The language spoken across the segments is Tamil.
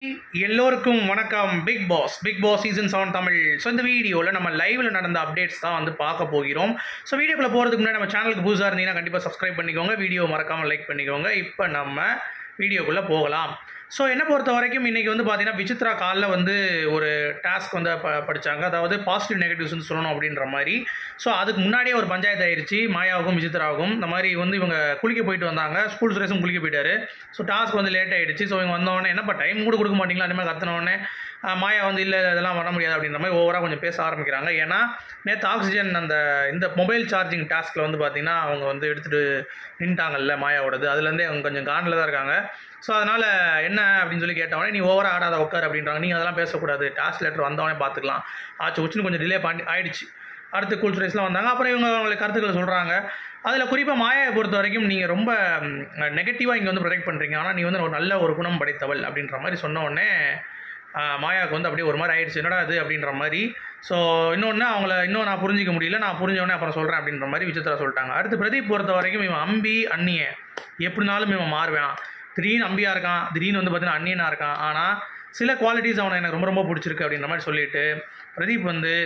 எல்லோருக்கும் வணக்கம் Bigg Boss Bigg Boss season seven Tamil so இந்த வீடியோவில் நம்ம லைவ்ல நடந்த அப்டேட்ஸ் தான் வந்து பார்க்க போகிறோம் ஸோ வீடியோக்குள்ள போகிறதுக்கு முன்னாடி நம்ம சேனலுக்கு புதுசாக இருந்தீங்கன்னா கண்டிப்பாக சப்ஸ்கிரைப் பண்ணிக்கோங்க வீடியோ மறக்காமல் லைக் பண்ணிக்கோங்க இப்போ நம்ம வீடியோக்குள்ளே போகலாம் ஸோ என்ன பொறுத்த வரைக்கும் இன்றைக்கி வந்து பார்த்தீங்கன்னா விசித்ரா காலில் வந்து ஒரு டாஸ்க் வந்து ப படித்தாங்க அதாவது பாசிட்டிவ் நெகட்டிவ்ஸ்னு சொல்லணும் அப்படின்ற மாதிரி ஸோ அதுக்கு முன்னாடியே ஒரு பஞ்சாயத்து ஆயிடுச்சு மாயாவுக்கும் விசித்ராவுக்கும் இந்த மாதிரி வந்து இவங்க குளிக்க போயிட்டு வந்தாங்க ஸ்கூல் சுரேஷும் குளிக்க போயிட்டாரு ஸோ டாஸ்க் வந்து லேட் ஆயிடுச்சு ஸோ இவங்க வந்தோடனே என்னப்பா டைம் கூட கொடுக்க மாட்டீங்களா அந்த மாதிரி கத்தினோடனே மாயா வந்து இல்லை இதெல்லாம் வர முடியாது அப்படின்ற மாதிரி ஓவராக கொஞ்சம் பேச ஆரம்பிக்கிறாங்க ஏன்னா நேற்று ஆக்சிஜன் அந்த இந்த மொபைல் சார்ஜிங் டாஸ்கில் வந்து பார்த்தீங்கன்னா அவங்க வந்து எடுத்துகிட்டு நின்ட்டாங்கல்ல மாயாவோடது அதுலேருந்தே அவங்க கொஞ்சம் காண்டில் தான் இருக்காங்க ஸோ அதனால் என்ன அப்படின்னு சொல்லி கேட்டவொடனே நீ ஓவராக ஆடாத உட்கார் அப்படின்றாங்க நீங்கள் அதெல்லாம் பேசக்கூடாது டாஸ்க் லெட்டர் வந்தவொடனே பார்த்துக்கலாம் ஆச்சு உச்சுன்னு கொஞ்சம் டிலே பண்ணி ஆயிடுச்சு அடுத்து கூல் சுரேஸ்லாம் வந்தாங்க அப்புறம் இவங்க அவங்களுக்கு கருத்துக்களை சொல்கிறாங்க அதில் குறிப்பாக மாயாவை பொறுத்த வரைக்கும் நீங்கள் ரொம்ப நெகட்டிவாக இங்கே வந்து ப்ரொடெக்ட் பண்ணுறீங்க ஆனால் நீ வந்து ஒரு நல்ல ஒரு குணம் படைத்தவள் அப்படின்ற மாதிரி சொன்ன உடனே ஆஹ், மாயாவுக்கு வந்து அப்படியே ஒரு மாதிரி ஆயிடுச்சு என்னடா அது அப்படின்ற மாதிரி ஸோ இன்னொன்று அவங்கள இன்னும் நான் புரிஞ்சிக்க முடியல நான் புரிஞ்சவொடனே அப்புறம் சொல்கிறேன் அப்படின்ற மாதிரி விசித்ரா சொல்லிட்டாங்க அடுத்து பிரதீப் பொறுத்த வரைக்கும் இவன் அம்பி அண்ணியை எப்படினாலும் இவன் மாறுவான் திடீர்னு அம்பியாக இருக்கான் திடீர்னு வந்து பார்த்தீங்கன்னா அண்ணியனாக இருக்கான் ஆனால் சில குவாலிட்டிஸ் அவனை எனக்கு ரொம்ப ரொம்ப பிடிச்சிருக்கு அப்படின்ற மாதிரி சொல்லிட்டு பிரதீப் வந்து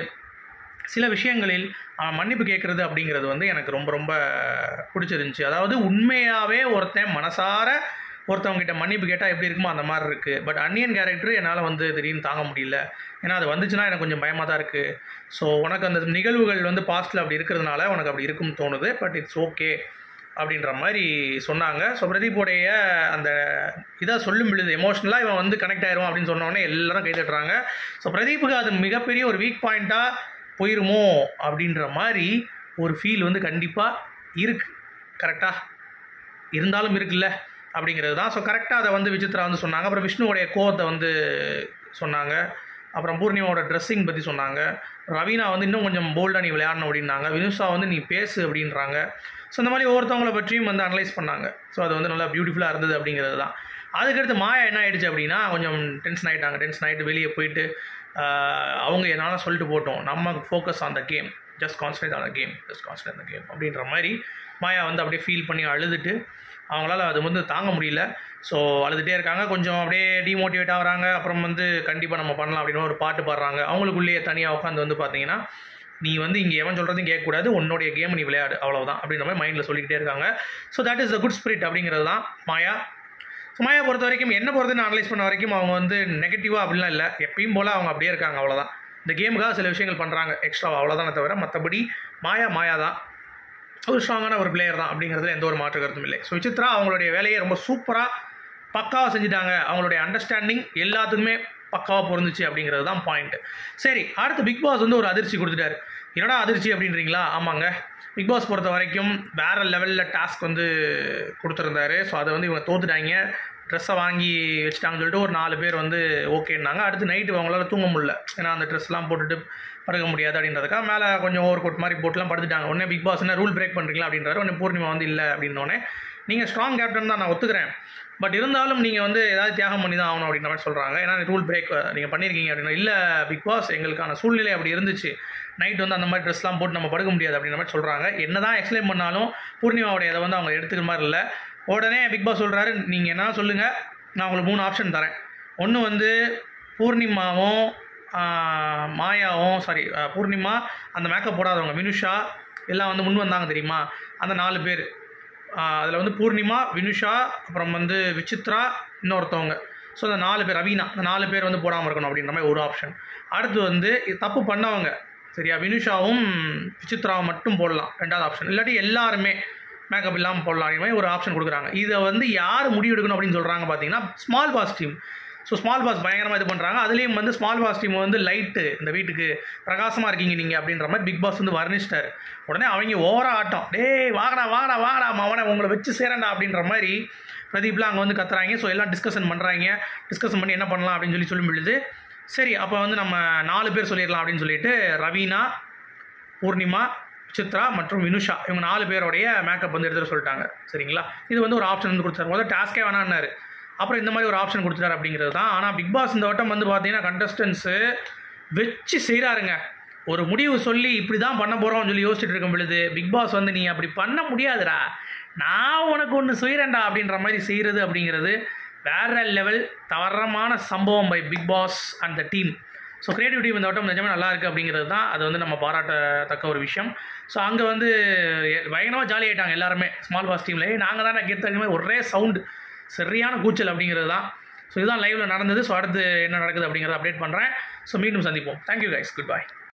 சில விஷயங்களில் அவன் மன்னிப்பு கேட்குறது அப்படிங்கிறது வந்து எனக்கு ரொம்ப ரொம்ப பிடிச்சிருந்துச்சி அதாவது உண்மையாகவே ஒருத்தன் மனசார ஒருத்தவங்ககிட்ட மன்னிப்பு கேட்டால் எப்படி இருக்குமோ அந்த மாதிரி இருக்குது பட் அன்னியன் கேரக்டர் என்னால் வந்து திடீர்னு தாங்க முடியல ஏன்னா அது வந்துச்சுன்னா எனக்கு கொஞ்சம் பயமாக தான் இருக்குது ஸோ உனக்கு அந்த நிகழ்வுகள் வந்து பாஸ்ட்டில் அப்படி இருக்கிறதுனால உனக்கு அப்படி இருக்கும்னு தோணுது பட் இட்ஸ் ஓகே அப்படின்ற மாதிரி சொன்னாங்க ஸோ பிரதீப்போடைய அந்த இதாக சொல்லும் பொழுது எமோஷ்னலாக இவன் வந்து கனெக்ட் ஆயிரும் அப்படின்னு சொன்ன உடனே எல்லாரும் கை தட்டுறாங்க ஸோ பிரதீப்புக்கு அது மிகப்பெரிய ஒரு வீக் பாயிண்ட்டாக போயிருமோ அப்படின்ற மாதிரி ஒரு ஃபீல் வந்து கண்டிப்பாக இருக்குது கரெக்டாக இருந்தாலும் இருக்குல்ல அப்படிங்கிறது தான் ஸோ கரெக்டாக அதை வந்து விசித்ரா வந்து சொன்னாங்க அப்புறம் விஷ்ணுவோடைய கோவத்தை வந்து சொன்னாங்க அப்புறம் பூர்ணிமாவோட ட்ரெஸ்ஸிங் பற்றி சொன்னாங்க ரவீனா வந்து இன்னும் கொஞ்சம் போல்டாக நீ விளையாடணும் அப்படின்னாங்க வினுஷா வந்து நீ பேசு அப்படின்றாங்க ஸோ இந்த மாதிரி ஒவ்வொருத்தவங்கள பற்றியும் வந்து அனலைஸ் பண்ணாங்க ஸோ அது வந்து நல்லா பியூட்டிஃபுல்லாக இருந்தது அப்படிங்கிறது தான் அதுக்கடுத்து மாயா என்ன ஆயிடுச்சு அப்படின்னா கொஞ்சம் டென்ஷன் ஆகிட்டாங்க டென்ஷன் ஆகிட்டு வெளியே போயிட்டு ஆஹ், அவங்க என்னால் சொல்லிட்டு போட்டோம் நம்ம focus on the game just concentrate on the game just concentrate on the game அப்படின்ற மாதிரி மாயா வந்து அப்படியே ஃபீல் பண்ணி அழுதுட்டு அவங்களால அது வந்து தாங்க முடியல ஸோ அழுதுகிட்டே இருக்காங்க கொஞ்சம் அப்படியே டிமோட்டிவேட் ஆகுறாங்க அப்புறம் வந்து கண்டிப்பாக நம்ம பண்ணலாம் அப்படின்னு ஒரு பாட்டு பாடுறாங்க அவங்களுக்குள்ளேயே தனியாக உட்காந்து வந்து பார்த்தீங்கன்னா நீ வந்து இங்கே எவன் சொல்கிறதையும் கேட்கக்கூடாது உன்னுடைய கேம் நீ விளையாடு அவ்வளவுதான் அப்படின்ற மாதிரி மைண்டில் சொல்லிக்கிட்டே இருக்காங்க so that is the good spirit அப்படிங்கிறது தான் மாயா ஸோ மாயா பொறுத்த வரைக்கும் என்ன பொறுத்து நான் அனலைஸ் பண்ண வரைக்கும் அவங்க வந்து நெகட்டிவாக அப்படிலாம் இல்லை எப்பயும் போல் அவங்க அப்படியே இருக்காங்க அவ்வளோதான் இந்த கேமுக்காக சில விஷயங்கள் பண்ணுறாங்க எக்ஸ்ட்ரா அவ்வளோதானே தவிர மற்றபடி மாயா மாயா தான் ஒரு ஸ்ட்ராங்கான ஒரு பிளேயர் தான் அப்படிங்கிறதுல எந்த ஒரு மாற்று கருத்தும் இல்லை ஸோ விசித்ரா அவங்களுடைய வேலையை ரொம்ப சூப்பராக பக்காவாக செஞ்சுட்டாங்க அவங்களுடைய அண்டர்ஸ்டாண்டிங் எல்லாத்துக்குமே பக்காவாக பொருந்துச்சு அப்படிங்கிறது தான் பாயிண்ட் சரி அடுத்து பிக் பாஸ் வந்து ஒரு அதிர்ச்சி கொடுத்துட்டாரு என்னடா அதிர்ச்சி அப்படின்றீங்களா ஆமாங்க பிக் பாஸ் பொறுத்த வரைக்கும் வேறு லெவலில் டாஸ்க் வந்து கொடுத்துருந்தாரு ஸோ அதை வந்து இவங்க தோத்துட்டாங்க ட்ரெஸ்ஸை வாங்கி வச்சுட்டாங்கன்னு சொல்லிட்டு ஒரு நாலு பேர் வந்து ஓகேன்னாங்க அடுத்து நைட்டு அவங்களால தூங்க முடியல ஏன்னா அந்த ட்ரெஸ்லாம் போட்டுட்டு படுக்க முடியாது அப்படின்றதுக்காக மேலே கொஞ்சம் ஓவர் கோட் மாதிரி போட்டுலாம் படுத்துட்டாங்க உடனே பிக் பாஸ் என்ன ரூல் பிரேக் பண்ணுறீங்களா அப்படின்றாரு உடனே பூர்ணிமா வந்து இல்லை அப்படின்னோடனே நீங்கள் ஸ்ட்ராங் கேப்டன் தான் நான் ஒத்துக்கிறேன் பட் இருந்தாலும் நீங்கள் வந்து ஏதாவது தியாகம் பண்ணி தான் ஆகணும் அப்படின்ற மாதிரி சொல்கிறாங்க ஏன்னா ரூல் பிரேக் நீங்கள் பண்ணியிருக்கீங்க அப்படின்னா இல்லை பிக் பாஸ் எங்களுக்கான சூழ்நிலை அப்படி இருந்துச்சு நைட் வந்து அந்த மாதிரி ட்ரெஸ்லாம் போட்டு நம்ம படுக்க முடியாது அப்படின்ற மாதிரி சொல்கிறாங்க என்ன தான் எக்ஸ்பிளைன் பண்ணாலும் பூர்ணிமாவுடைய இதை வந்து அவங்க எடுத்துக்கிற மாதிரி இல்லை உடனே பிக் பாஸ் சொல்கிறாரு நீங்கள் என்ன சொல்லுங்கள் நான் உங்களுக்கு மூணு ஆப்ஷன் தரேன் ஒன்று வந்து பூர்ணிமாவும் ஆஹ், மாயாவும் சாரி பூர்ணிமா அந்த மேக்கப் போடாதவங்க வினுஷா எல்லாம் வந்து முன் வந்தாங்க தெரியுமா அந்த நாலு பேர் அதில் வந்து பூர்ணிமா வினுஷா அப்புறம் வந்து விசித்ரா இன்னொருத்தவங்க ஸோ அந்த நாலு பேர் ரவீனா இந்த நாலு பேர் வந்து போடாமல் இருக்கணும் அப்படின்ற மாதிரி ஒரு ஆப்ஷன் அடுத்து வந்து இது தப்பு பண்ணவங்க சரியா வினுஷாவும் விசித்ராவும் மட்டும் போடலாம் ரெண்டாவது ஆப்ஷன் இல்லாட்டி எல்லாருமே மேக்கப் இல்லாமல் போடலாம் அப்படின்ற மாதிரி ஒரு ஆப்ஷன் கொடுக்குறாங்க இதை வந்து யார் முடிவு எடுக்கணும் அப்படின்னு சொல்கிறாங்க பார்த்தீங்கன்னா small boss team so small boss பயங்கரமாக இது பண்ணுறாங்க அதுலேயும் வந்து ஸ்மால் பாஸ் டீம் வந்து லைட்டு இந்த வீட்டுக்கு பிரகாசமாக இருக்கீங்க நீங்கள் அப்படின்ற மாதிரி பிக் பாஸ் வந்து வர்ணிச்சிட்டாரு உடனே அவங்க ஓவரா ஆட்டம் டேய் வாங்கடா வாங்கடா வாங்கடா மவனை உங்களை வச்சு சேரண்டா அப்படின்ற மாதிரி பிரதீப்லாம் அங்கே வந்து கத்துறாங்க ஸோ எல்லாம் டிஸ்கஷன் பண்ணுறாங்க டிஸ்கஷன் பண்ணி என்ன பண்ணலாம் அப்படின்னு சொல்லி சொல்லும் பொழுது சரி அப்போ வந்து நம்ம நாலு பேர் சொல்லிடலாம் அப்படின்னு சொல்லிட்டு ரவீனா பூர்ணிமா சித்ரா மற்றும் வினுஷா இவங்க நாலு பேருடைய மேக்கப் வந்து எடுத்துகிட்டு சொல்லிட்டாங்க சரிங்களா இது வந்து ஒரு ஆப்ஷன் வந்து கொடுத்தாரு முதல்ல டாஸ்கே வேணான்னாரு அப்புறம் இந்த மாதிரி ஒரு ஆப்ஷன் கொடுத்துட்டாரு அப்படிங்கிறது தான் ஆனால் பிக் பாஸ் இந்த வட்டம் வந்து பார்த்தீங்கன்னா கண்டஸ்டன்ஸு வச்சு செய்கிறாருங்க ஒரு முடிவு சொல்லி இப்படி தான் பண்ண போகிறோம்னு சொல்லி யோசிச்சுட்டு இருக்கும் பொழுது பிக் பாஸ் வந்து நீ அப்படி பண்ண முடியாதுடா நான் உனக்கு ஒன்று செய்கிறேன்டா அப்படின்ற மாதிரி செய்கிறது அப்படிங்கிறது வேற லெவல் தரமான சம்பவம் by Bigg Boss and the team so creative team இந்த வட்டம் நிஜமே நல்லா இருக்குது அப்படிங்கிறது தான் அது வந்து நம்ம பாராட்டத்தக்க ஒரு விஷயம் ஸோ அங்கே வந்து பயங்கரமாக ஜாலி ஆகிட்டாங்க எல்லாருமே ஸ்மால் பாஸ் டீமில் நாங்கள் தான் கெத்து ஒரே சவுண்டு சரியான கூச்சல் அப்படிங்கிறது தான் ஸோ இதுதான் லைவில் நடந்தது ஸோ அடுத்து என்ன நடக்குது அப்படிங்கிறத அப்டேட் பண்ணுறேன் ஸோ மீண்டும் சந்திப்போம் தேங்க்யூ கைஸ் குட் பை